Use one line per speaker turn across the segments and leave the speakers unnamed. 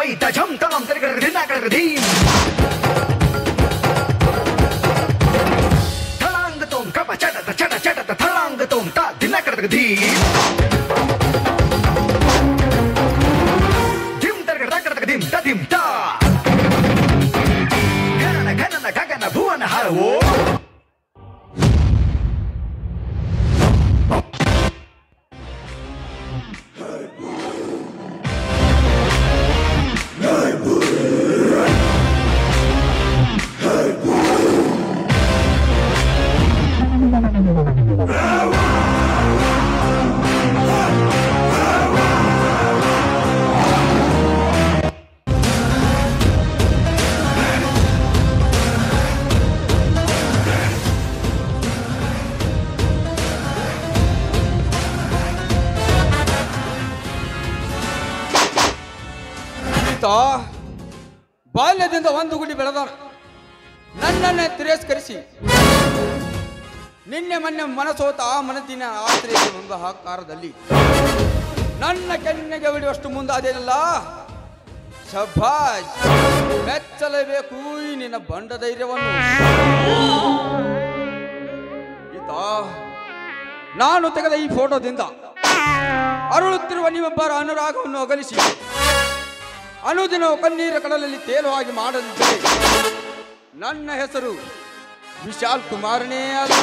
ತೈ ತಜಂ ತಳಂ ತರಗಡ ದಿನ ಕಡಗ ಧೀಂ ಥಳಾಂಗ ತೋಂ ಕಪ ಚಟತ ಚಟ ಚಟತ ಥಳಾಂಗ ತೋಂ ತ ದಿನ ಕಡಗ ಧೀಂ ಧಿಂ ತರಗಡ ತಕಡಗ ಧಿಂ ತ ಧಿಂ ತ ಗಣನ ಗಣನ ಗಗನ ಭುವನ ಹರವೋ
ಈತ ಬಾಲ್ಯದಿಂದ ಒಂದು ಗುಡಿ ಬೆಳೆದವನು ನನ್ನನ್ನೇ ತಿರಸ್ಕರಿಸಿ ನಿನ್ನೆ ಮೊನ್ನೆ ಮನಸೋತ ಆ ಮನದಿನ ಆಶ್ರಯ ಎಂಬ ಆಕಾರದಲ್ಲಿ ನನ್ನ ಕೆನ್ನೆಗೆ ಬಿಡುವಷ್ಟು ಮುಂದಾದೇನಲ್ಲ ಶಭಾಷ್ ಮೆಚ್ಚಲೇಬೇಕು ಈ ನಿನ್ನ ಬಂಡ ಧೈರ್ಯವನ್ನು ಈತ ನಾನು ತೆಗೆದ ಈ ಫೋಟೋದಿಂದ ಅರಳುತ್ತಿರುವ ನೀವೊಬ್ಬರ ಅನುರಾಗವನ್ನು ಅಗಲಿಸಿ ಅನುದಿನ ಕಣ್ಣೀರ ಕಡಲಲ್ಲಿ ತೇಲುವಾಗಿ ಮಾಡದಿದ್ದರೆ ನನ್ನ ಹೆಸರು ವಿಶಾಲ್ ಕುಮಾರನೇ ಅಲ್ಲ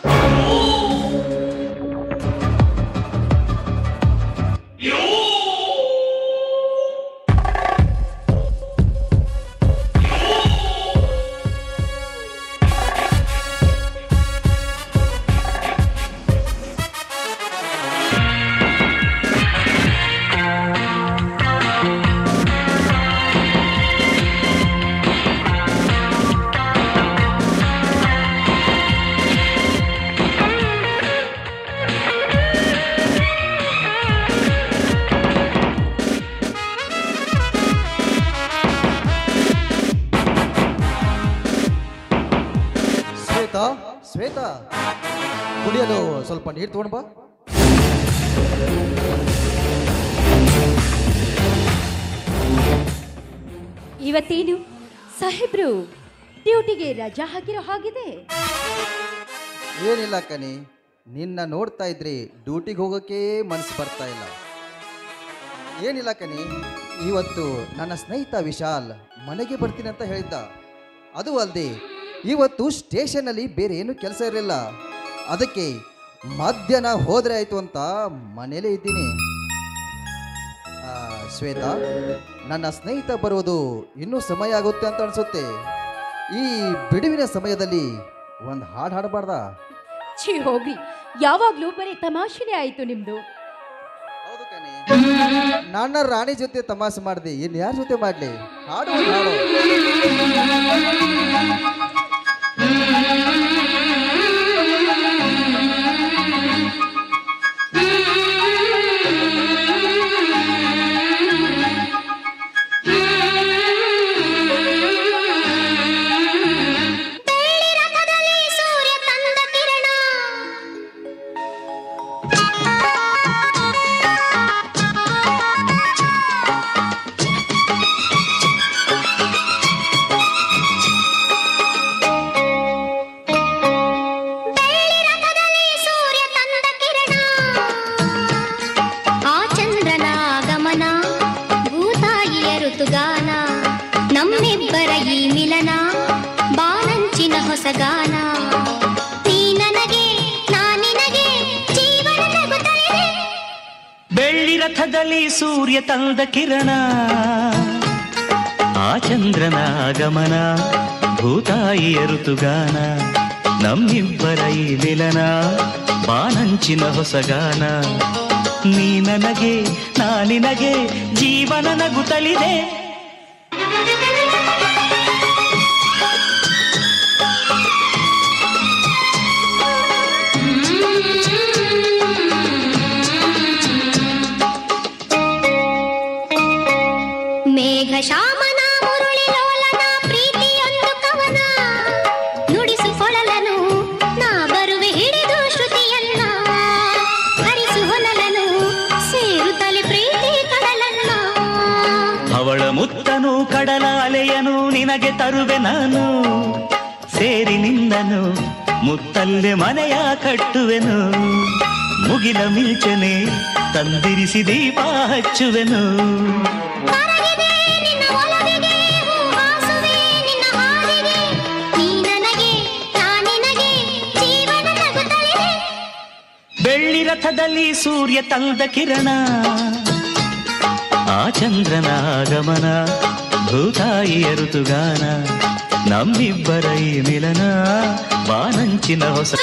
ಶ್ವೇತಾ ಶ್ವೇತಾ ಕುಡಿಯಲು ಸ್ವಲ್ಪ ನೀರು ತಗೊಂಡು ಬಾ
ಇವತ್ತೇನು ಸಾಹೇಬ್ರು ಡ್ಯೂಟಿಗೆ ರಜಾ ಹಾಕಿರೋ ಹಾಗಿದೆ
ಏನಿಲ್ಲ ಕಣಿ ನಿನ್ನ ನೋಡ್ತಾ ಇದ್ರಿ ಡ್ಯೂಟಿಗೆ ಹೋಗೋಕ್ಕೆ ಮನಸ್ಸು ಬರ್ತಾ ಇಲ್ಲ ಏನಿಲ್ಲ ಕಣಿ ಇವತ್ತು ನನ್ನ ಸ್ನೇಹಿತ ವಿಶಾಲ್ ಮನೆಗೆ ಬರ್ತೀನಿ ಅಂತ ಹೇಳಿದ್ದ ಅದು ಅಲ್ಲದೆ ಇವತ್ತು ಸ್ಟೇಷನಲ್ಲಿ ಬೇರೆ ಏನು ಕೆಲಸ ಇರಲಿಲ್ಲ ಅದಕ್ಕೆ ಮಧ್ಯಾಹ್ನ ಹೋದ್ರೆ ಆಯ್ತು ಅಂತ ಮನೇಲೇ ಇದ್ದೀನಿ ಆ, ಶ್ವೇತಾ ನನ್ನ ಸ್ನೇಹಿತ ಬರುವುದು ಇನ್ನೂ ಸಮಯ ಆಗುತ್ತೆ ಅಂತ ಅನಿಸುತ್ತೆ ಈ ಬಿಡುವಿನ ಸಮಯದಲ್ಲಿ ಒಂದು ಹಾಡು ಹಾಡಬಾರ್ದಾ
ಛೀ ಹೋಗ್ರಿ ಯಾವಾಗ್ಲೂ ಬರೀ ತಮಾಷೆನೇ ಆಯ್ತು ನಿಮ್ದು
ಹೌದು ಕಣೆ ನನ್ನ ರಾಣಿ ಜೊತೆ ತಮಾಷೆ ಮಾಡಿದೆ ಇನ್ನು ಯಾರ ಜೊತೆ ಮಾಡಲಿ ಹಾಡು ಒಂದು ಹಾಡು
ಸೂರ್ಯ ತಂದ ಕಿರಣ ಬೆಳ್ಳಿ ರಥದಲ್ಲಿ ಸೂರ್ಯ ತಂದ ಕಿರಣ ಆ ಚಂದ್ರನ ಆಗಮನ ಭೂತಾಯಿಯ ಋತುಗಾನ ನಮ್ಮಿಬ್ಬರ ಈ ಮಿಲನ ಬಾನಂಚಿನ ಹೊಸಗಾನ ನೀ ನನಗೆ ನಾ ನಿನಗೆ ಜೀವನ ನಗುತ್ತಲಿದೆ
ಬೆಳ್ಳಿ ರಥದಲ್ಲಿ ಸೂರ್ಯ ತಂದ ಕಿರಣ ಆ ಚಂದ್ರನ ಆಗಮನ ಭೂತಾಯಿಯ ಋತುಗಾನ ನಮ್ಮಿಬ್ಬರ ಈ ಮಿಲನ ಬಾನಂಚಿನ ಹೊಸಗಾನ ನೀ ನನಗೆ ನಾ ನಿನಗೆ ಜೀವನ ನಗುತ್ತಲಿದೆ
ಮೇಘ ಶಾಮನ ಮುರುಳಿ ಲೋಲನ ಪ್ರೀತಿಯೊಂದು ಕವನ ನುಡಿಸಿಕೊಳ್ಳಲನು ನಾ ಬರುವೆ ಹಿಡಿದು ಶ್ರುತಿಯನ್ನ ಹರಿಸು ಹೊನಲನು ಸೇರುತ್ತಲೆ ಪ್ರೀತಿ ಕಡಲನ್ನ
ಅವಳ ಕಡಲ ಅಲೆಯನು ನಿನಗೆ ತರುವೆ ನಾನು ಸೇರಿ ನಿನ್ನನು ಮುತ್ತಲ್ಲೆ ಮನೆಯ ಕಟ್ಟುವೆನು ಮುಗಿಲ ಮಿಂಚನೆ ತಂದಿರಿಸಿ ದೀಪ ಹಚ್ಚುವೆನು
ಕರಗಿದೆ ನಿನ್ನ ಒಲವಿಗೆ ಹೂವಾಸುವೆ ನಿನ್ನ ಹಾದಿಗೆ ನೀ ನನಗೆ ನಾ ನಿನಗೆ ಜೀವನ ನಗುತ್ತಲಿದೆ
ಬೆಳ್ಳಿ ರಥದಲ್ಲಿ ಸೂರ್ಯ ತಂದ ಕಿರಣ ಆ ಚಂದ್ರನ ಆಗಮನ ಭೂತಾಯಿಯ ಋತುಗಾನ ನಮ್ಮಿಬ್ಬರ ಈ ಮಿಲನ ಬಾನಂಚಿನ ಹೊಸ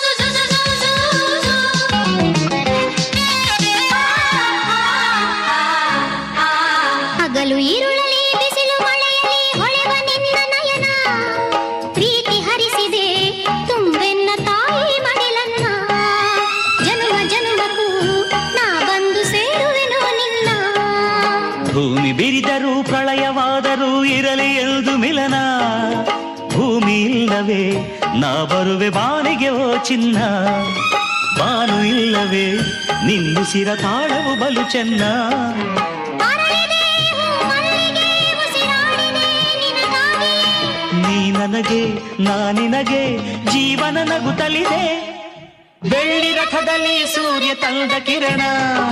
ಹಗಲು ಈರುಳಲಿ ಬಿಸಿಲು ಮಳೆಯಲಿ ಹೊಳೆವ ನಿನ್ನ ನಯನ ಪ್ರೀತಿ ಹರಿಸಿದೆ ತುಂಬೆನ್ನ ತಾಯಿ ಮಡಿಲನ್ನ ಜನುಮ ಜನುಮಕ್ಕೂ ನಾ ಬಂದು ಸೇರುವೆನು ನಿನ್ನ
ಭೂಮಿ ಬಿರಿದರೂ ಪ್ರಳಯವಾದರೂ ಇರಲಿ ಎಂದು ಮಿಲನ ಭೂಮಿ ಇಲ್ಲವೇ ನಾ ಬರುವೆ ಬಾನಿಗೆ ಓ ಚಿನ್ನ ಬಾನು ಇಲ್ಲವೇ ನಿನ್ನುಸಿರ ತಾಳವು ಬಲು ಚೆನ್ನ
ಅರಳಿದೆ ಹೂ ಮಲ್ಲಿಗೆ ಉಸಿರಾಡಿದೆ ನಿನಗಾಗಿ
ನೀ ನನಗೆ ನಾ ನಿನಗೆ ಜೀವನ ನಗುತ್ತಲಿದೆ ಬೆಳ್ಳಿ ರಥದಲ್ಲಿ ಸೂರ್ಯ ತಂದ ಕಿರಣ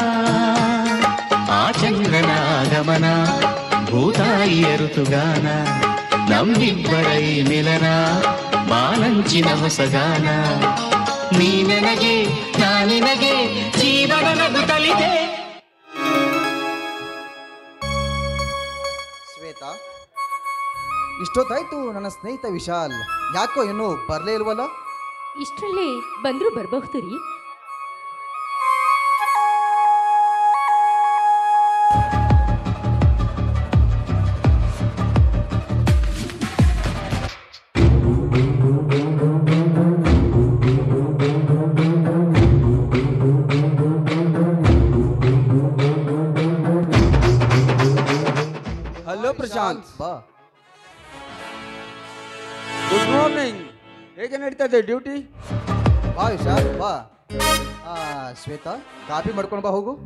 ಆ ಚಂದ್ರನ ಆಗಮನ ಭೂತಾಯಿಯ ಋತುಗಾನ ನಮ್ಮಿಬ್ಬರ ಈ ಮಿಲನ ಬಾಲಂಚಿನ ಹೊಸಗಾನ ನೀ ನನಗೆ ನಾ ನಿನಗೆ ಜೀವನ ನಗುತ್ತಲಿದೆ
ಶ್ವೇತಾ ಇಷ್ಟೊತ್ತಾಯ್ತು ನನ್ನ ಸ್ನೇಹಿತ ವಿಶಾಲ್ ಯಾಕೋ ಇನ್ನೂ ಬರಲೇ ಇಲ್ವಲ್ಲ
ಇಷ್ಟರಲ್ಲೇ ಬಂದರೂ ಬರಬಹುದು ರೀ
ಹಲೋ ಪ್ರಶಾಂತ್
ಬಾ
ಗುಡ್ ಮಾರ್ನಿಂಗ್ ಹೇಗೆ ನಡೀತಾ ಇದೆ ಡ್ಯೂಟಿ
ಬಾ ವಿಶಾಲ್ ಬಾ ಆ, ಶ್ವೇತಾ ಕಾಫಿ ಮಾಡ್ಕೊಂಡು ಬಾ ಹೋಗು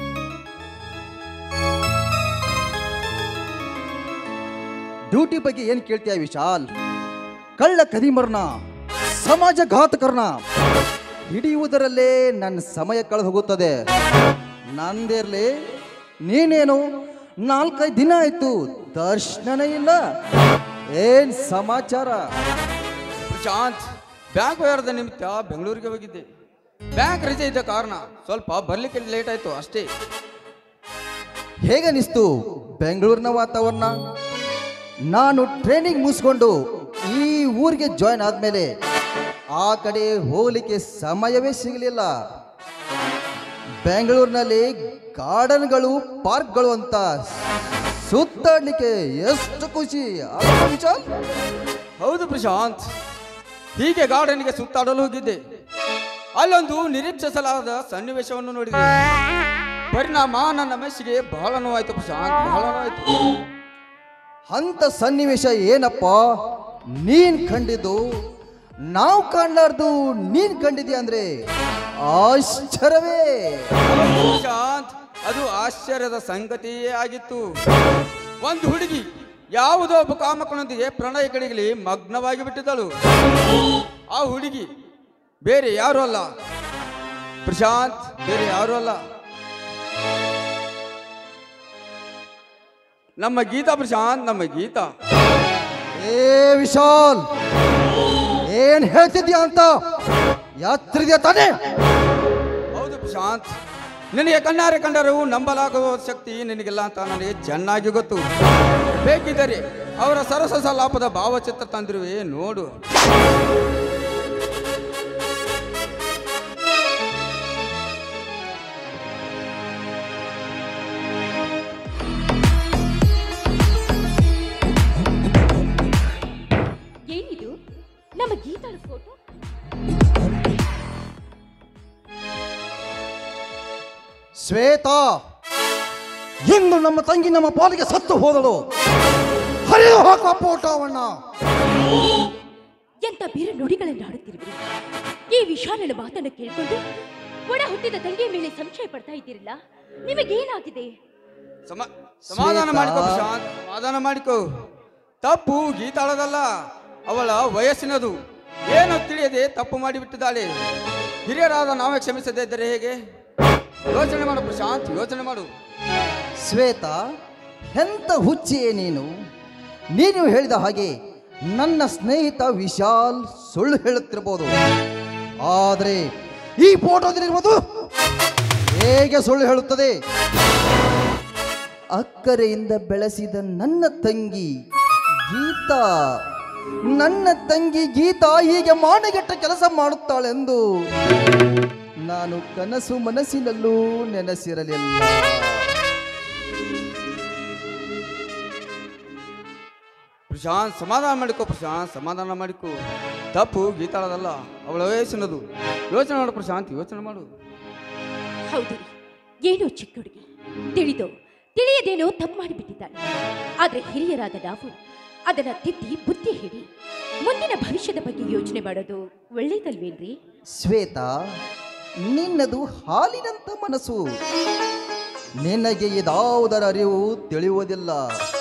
ಡ್ಯೂಟಿ ಬಗ್ಗೆ ಏನು ಕೇಳ್ತೀಯ ವಿಶಾಲ್ ಕಳ್ಳ ಕದಿಮರ್ನ ಸಮಾಜ ಘಾತಕರ್ನ ಹಿಡಿಯುವುದರಲ್ಲೇ ನನ್ನ ಸಮಯ ಕಳೆದು ಹೋಗುತ್ತದೆ ನಂದಿರ್ಲಿ ನೀನೇನು ನಾಲ್ಕೈದು ದಿನ ಆಯ್ತು ದರ್ಶನನೇ ಇಲ್ಲ ಏನ್ ಸಮಾಚಾರ
ಪ್ರಶಾಂತ್ ಬ್ಯಾಂಕ್ ವ್ಯವಹಾರದ ನಿಮಿತ್ತ ಬೆಂಗಳೂರಿಗೆ ಹೋಗಿದ್ದೆ ಬ್ಯಾಂಕ್ ರಜೆ ಇದ್ದ ಕಾರಣ ಸ್ವಲ್ಪ ಬರ್ಲಿಕ್ಕೆ ಲೇಟ್ ಆಯ್ತು ಅಷ್ಟೇ
ಹೇಗನಿಸ್ತು ಬೆಂಗಳೂರಿನ ವಾತಾವರಣ ನಾನು ಟ್ರೈನಿಂಗ್ ಮುಗಿಸ್ಕೊಂಡು ಈ ಊರಿಗೆ ಜಾಯ್ನ್ ಆದ್ಮೇಲೆ ಆ ಕಡೆ ಹೋಗ್ಲಿಕ್ಕೆ ಸಮಯವೇ ಸಿಗಲಿಲ್ಲ ಬೆಂಗಳೂರಿನಲ್ಲಿ ಗಾರ್ಡನ್ಗಳು ಪಾರ್ಕ್ಗಳು ಅಂತ ಸುತ್ತಾಡ್ಲಿಕ್ಕೆ ಎಷ್ಟು ಖುಷಿ ಅಲ್ವಾ ವಿಶಾಲ್?
ಹೌದು ಪ್ರಶಾಂತ್ ಹೀಗೆ ಗಾರ್ಡನ್ಗೆ ಸುತ್ತಾಡಲು ಹೋಗಿದ್ದೆ ಅಲ್ಲೊಂದು ನಿರೀಕ್ಷಿಸಲಾದ ಸನ್ನಿವೇಶವನ್ನು ನೋಡಿದೆ ಪರಿಣಾಮ ನನ್ನ ಮೆಸ್ಸಿಗೆ ಬಹಳ ನೋವಾಯ್ತು ಪ್ರಶಾಂತ್ ಬಹಳ ನೋವಾಯ್ತು
ಅಂತ ಸನ್ನಿವೇಶ ಏನಪ್ಪ ನೀನ್ ಕಂಡಿದ್ದು ನಾವು ಕಾಣ್ಲಾರ್ದು ನೀನ್ ಕಂಡಿದ್ಯಾ ಅಂದ್ರೆ ಆಶ್ಚರ್ಯವೇ
ಪ್ರಶಾಂತ್ ಅದು ಆಶ್ಚರ್ಯದ ಸಂಗತಿಯೇ ಆಗಿತ್ತು ಒಂದು ಹುಡುಗಿ ಯಾವುದೋ ಒಬ್ಬ ಕಾಮಕನೊಂದಿಗೆ ಪ್ರಣಯ ಕಡೆಗಲಿ ಮಗ್ನವಾಗಿ ಬಿಟ್ಟಿದ್ದಳು ಆ ಹುಡುಗಿ ಬೇರೆ ಯಾರು ಅಲ್ಲ ಪ್ರಶಾಂತ್ ಬೇರೆ ಯಾರು ಅಲ್ಲ ನಮ್ಮ ಗೀತಾ ಪ್ರಶಾಂತ್ ನಮ್ಮ ಗೀತಾ
ಏ ವಿಶಾಲ್ ಏನ್ ಹೇಳ್ತಿದ್ಯಾ ಅಂತ ಯಾತ್ರಿದ್ಯಾ ತಾನೇ
ಹೌದು ಪ್ರಶಾಂತ್ ನಿನಗೆ ಕಣ್ಣಾರೆ ಕಂಡರೂ ನಂಬಲಾಗುವ ಶಕ್ತಿ ನಿನಗಿಲ್ಲ ಅಂತ ನನಗೆ ಚೆನ್ನಾಗಿ ಗೊತ್ತು ಬೇಕಿದ್ದರೆ ಅವರ ಸರಸ ಸಲಾಪದ ಭಾವಚಿತ್ರ ತಂದಿರುವೆ ನೋಡು
ಏನಿದು ನಮ್ಮ ಗೀತಾಳ ಫೋಟೋ
ಶ್ವೇತಾ ಇಂದು ನಮ್ಮ ತಂಗಿ ನಮ್ಮ ಪಾಲಿಗೆ ಸತ್ತು ಹೋದಳು ಹರಿದು ಹಾಕುವ ಫೋಟೋವನ್ನ
ಎಂತ ಬೇರೆ ನುಡಿಗಳನ್ನು ಆಡುತ್ತಿರುವಿರಿ ಈ ವಿಶಾಲನ ಮಾತನ್ನು ಕೇಳಿಕೊಂಡು ಒಡ ಹುಟ್ಟಿದ ತಂಗಿಯ ಮೇಲೆ ಸಂಶಯ ಪಡ್ತಾ ಇದ್ದೀರಲ್ಲ ನಿಮಗೇನಾಗಿದೆ
ಸಮ ಸಮಾಧಾನ
ಶ್ವೇತಾ.
ಮಾಡಿಕೋ ಪ್ರಶಾಂತ್ ಸಮಾಧಾನ ಮಾಡಿಕೋ ತಪ್ಪು ಗೀತಾಳದಲ್ಲ ಅವಳ ವಯಸ್ಸಿನದು ಏನು ತಿಳಿಯದೆ ತಪ್ಪು ಮಾಡಿಬಿಟ್ಟಿದ್ದಾಳೆ ಹಿರಿಯರಾದ ನಾವೇ ಕ್ಷಮಿಸದೇ ಇದ್ದರೆ ಹೇಗೆ ಯೋಚನೆ ಮಾಡು ಪ್ರಶಾಂತ್ ಯೋಚನೆ ಮಾಡು
ಶ್ವೇತಾ ಎಂತ ಹುಚ್ಚಿಯೇ ನೀನು ನೀನು ಹೇಳಿದ ಹಾಗೆ ನನ್ನ ಸ್ನೇಹಿತ ವಿಶಾಲ್ ಸುಳ್ಳು ಹೇಳುತ್ತಿರಬಹುದು ಆದರೆ ಈ ಫೋಟೋದಲ್ಲಿರುವುದು ಹೇಗೆ ಸುಳ್ಳು ಹೇಳುತ್ತದೆ ಅಕ್ಕರೆಯಿಂದ ಬೆಳೆಸಿದ ನನ್ನ ತಂಗಿ ಗೀತಾ ನನ್ನ ತಂಗಿ ಗೀತಾ ಹೀಗೆ ಮಾನಗೆಟ್ಟ ಕೆಲಸ ಮಾಡುತ್ತಾಳೆಂದು ನಾನು ಕನಸು ಮನಸ್ಸಿನಲ್ಲೂ ನೆನೆಸಿರಲಿಲ್ಲ
ಪ್ರಶಾಂತ್ ಸಮಾಧಾನ ಮಾಡಿಕೋ ಪ್ರಶಾಂತ್ ಸಮಾಧಾನ ಮಾಡಿಕೋ ತಪ್ಪು ಗೀತಾಳದಲ್ಲ ಅವಳ ವಯಸ್ಸಿನದು ಯೋಚನೆ ಮಾಡು ಪ್ರಶಾಂತ್ ಯೋಚನೆ ಮಾಡು
ಹೌದು ರೀ ಏನೋ ಚಿಕ್ಕ ಹುಡುಗಿ ತಿಳಿದೋ ತಿಳಿಯದೇನೋ ತಪ್ಪು ಮಾಡಿಬಿಟ್ಟಿದ್ದಾಳೆ ಆದ್ರೆ ಹಿರಿಯರಾದ ನಾವು ಅದನ್ನ ತಿದ್ದಿ ಬುದ್ಧಿ ಹೇಳಿ ಮುಂದಿನ ಭವಿಷ್ಯದ ಬಗ್ಗೆ ಯೋಚನೆ ಮಾಡೋದು ಒಳ್ಳೇದಲ್ವೇನ್ರಿ
ಶ್ವೇತಾ ನಿನ್ನದು ಹಾಲಿನಂತ ಮನಸ್ಸು ನಿನಗೆ ಇದಾವುದರ ಅರಿವು ತಿಳಿಯುವುದಿಲ್ಲ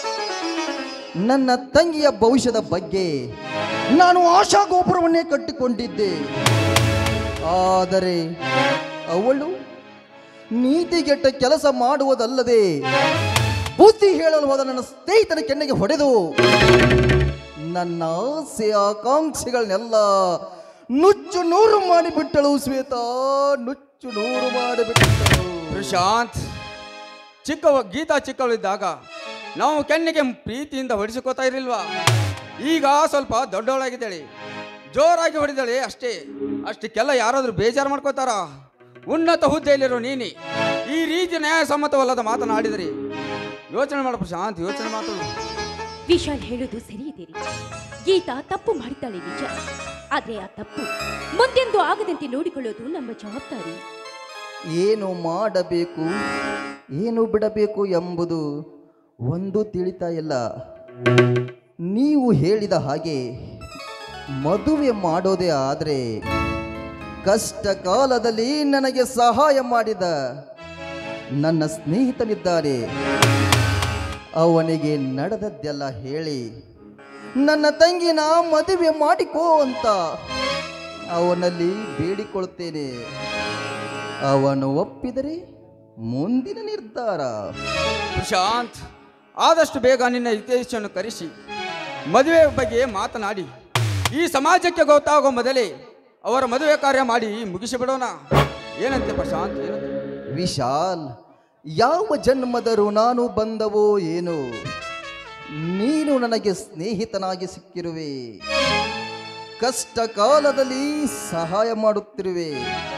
ನನ್ನ ತಂಗಿಯ ಭವಿಷ್ಯದ ಬಗ್ಗೆ ನಾನು ಆಶಾ ಗೋಪುರವನ್ನೇ ಕಟ್ಟಿಕೊಂಡಿದ್ದೆ ಆದರೆ ಅವಳು ನೀತಿಗೆಟ್ಟ ಕೆಲಸ ಮಾಡುವುದಲ್ಲದೆ ಬುದ್ಧಿ ಹೇಳಲು ಹೋದ ನನ್ನ ಸ್ನೇಹಿತನ ಕೆನ್ನೆಗೆ ಹೊಡೆದು ನನ್ನ ಆಸೆ ಆಕಾಂಕ್ಷೆಗಳನ್ನೆಲ್ಲ ನುಚ್ಚು ನೂರು ಮಾಡಿಬಿಟ್ಟಳು ಶ್ವೇತಾ ನುಚ್ಚು ನೂರು ಮಾಡಿಬಿಟ್ಟಳು
ಪ್ರಶಾಂತ್ ಚಿಕ್ಕವ ಗೀತಾ ಚಿಕ್ಕವಳಿದ್ದಾಗ ನಾವು ಕೆನ್ನೆಗೆ ಪ್ರೀತಿಯಿಂದ ಹೊಡಿಸಿಕೋತಾ ಇರಲಿಲ್ವಾ ಈಗ ಸ್ವಲ್ಪ ದೊಡ್ಡವಳಾಗಿದ್ದಾಳೆ ಜೋರಾಗಿ ಹೊಡಿದಾಳೆ ಅಷ್ಟೇ ಅಷ್ಟಕ್ಕೆಲ್ಲ ಯಾರಾದರೂ ಬೇಜಾರು ಮಾಡ್ಕೋತಾರ ಉನ್ನತ ಹುದ್ದೆಯಲ್ಲಿರೋ ನೀನಿ ಈ ರೀತಿ ನ್ಯಾಯಸಮ್ಮತವಲ್ಲದ ಮಾತನಾಡಿದ್ರಿ ಯೋಚನೆ ಮಾಡು ಪ್ರಶಾಂತ್ ಯೋಚನೆ ಮಾತಾಡು
ವಿಶಾಲ್ ಹೇಳೋದು ಸರಿ ಇದೆ ರೀ ಗೀತಾ ತಪ್ಪು ಮಾಡಿದ್ದಾಳೆ ನಿಜ ಆದ್ರೆ ಆ ತಪ್ಪು ಮುಂದೆಂದು ಆಗದಂತೆ ನೋಡಿಕೊಳ್ಳೋದು ನಮ್ಮ ಜವಾಬ್ದಾರಿ
ಏನು ಮಾಡಬೇಕು ಏನು ಬಿಡಬೇಕು ಎಂಬುದು ಒಂದು ತಿಳಿತಾ ಇಲ್ಲ ನೀವು ಹೇಳಿದ ಹಾಗೆ ಮದುವೆ ಮಾಡೋದೇ ಆದರೆ ಕಷ್ಟ ಕಾಲದಲ್ಲಿ ನನಗೆ ಸಹಾಯ ಮಾಡಿದ ನನ್ನ ಸ್ನೇಹಿತನಿದ್ದಾರೆ ಅವನಿಗೆ ನಡೆದದ್ದೆಲ್ಲ ಹೇಳಿ ನನ್ನ ತಂಗಿನ ಮದುವೆ ಮಾಡಿಕೋ ಅಂತ ಅವನಲ್ಲಿ ಬೇಡಿಕೊಳ್ಳುತ್ತೇನೆ ಅವನು ಒಪ್ಪಿದರೆ ಮುಂದಿನ ನಿರ್ಧಾರ
ಪ್ರಶಾಂತ್ ಆದಷ್ಟು ಬೇಗ ನಿನ್ನ ಹಿತೈಷಿಯನ್ನು ಕರೆಸಿ ಮದುವೆ ಬಗ್ಗೆ ಮಾತನಾಡಿ ಈ ಸಮಾಜಕ್ಕೆ ಗೊತ್ತಾಗೋ ಮೊದಲೇ ಅವರ ಮದುವೆ ಕಾರ್ಯ ಮಾಡಿ ಮುಗಿಸಿಬಿಡೋಣ ಏನಂತೆ ಪ್ರಶಾಂತ್ ಏನಂತೆ
ವಿಶಾಲ್ ಯಾವ ಜನ್ಮದರೂ ನಾನು ಬಂದವೋ ಏನೋ ನೀನು ನನಗೆ ಸ್ನೇಹಿತನಾಗಿ ಸಿಕ್ಕಿರುವೆ ಕಷ್ಟ ಕಾಲದಲ್ಲಿ ಸಹಾಯ ಮಾಡುತ್ತಿರುವೆ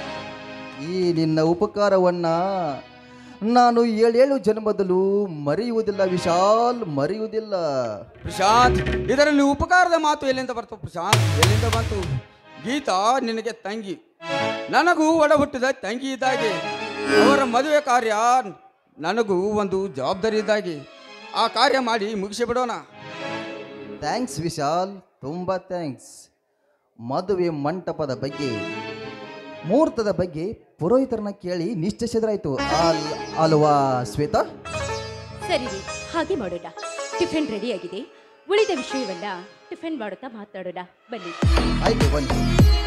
ಈ ನಿನ್ನ ಉಪಕಾರವನ್ನ ನಾನು ಏಳೇಳು ಜನ್ಮದಲ್ಲೂ ಮರೆಯುವುದಿಲ್ಲ ವಿಶಾಲ್ ಮರೆಯುವುದಿಲ್ಲ
ಪ್ರಶಾಂತ್ ಇದರಲ್ಲಿ ಉಪಕಾರದ ಮಾತು ಎಲ್ಲಿಂದ ಬರ್ತು ಪ್ರಶಾಂತ್ ಎಲ್ಲಿಂದ ಬಂತು ಗೀತಾ ನಿನಗೆ ತಂಗಿ ನನಗೂ ಒಡ ಹುಟ್ಟಿದ ತಂಗಿ ಇದ್ದಾಗೆ ಅವರ ಮದುವೆ ಕಾರ್ಯ ನನಗೂ ಒಂದು ಜವಾಬ್ದಾರಿ ಇದ್ದಾಗೆ ಆ ಕಾರ್ಯ ಮಾಡಿ ಮುಗಿಸಿಬಿಡೋಣ
ಥ್ಯಾಂಕ್ಸ್ ವಿಶಾಲ್ ತುಂಬ ಥ್ಯಾಂಕ್ಸ್ ಮದುವೆ ಮಂಟಪದ ಬಗ್ಗೆ ಮುಹೂರ್ತದ ಬಗ್ಗೆ ಪುರೋಹಿತರನ್ನ ಕೇಳಿ ನಿಶ್ಚಯಿಸಿದ್ರಾಯ್ತು ಅಲ್ ಅಲ್ವಾ ಶ್ವೇತಾ
ಸರಿ ರೀ ಹಾಗೆ ಮಾಡೋಣ ಟಿಫಿನ್ ರೆಡಿ ಆಗಿದೆ ಉಳಿದ ವಿಷಯವನ್ನ ಟಿಫಿನ್ ಮಾಡುತ್ತಾ ಮಾತಾಡೋಣ ಬನ್ನಿ
ಆಯ್ತು ಬನ್ನಿ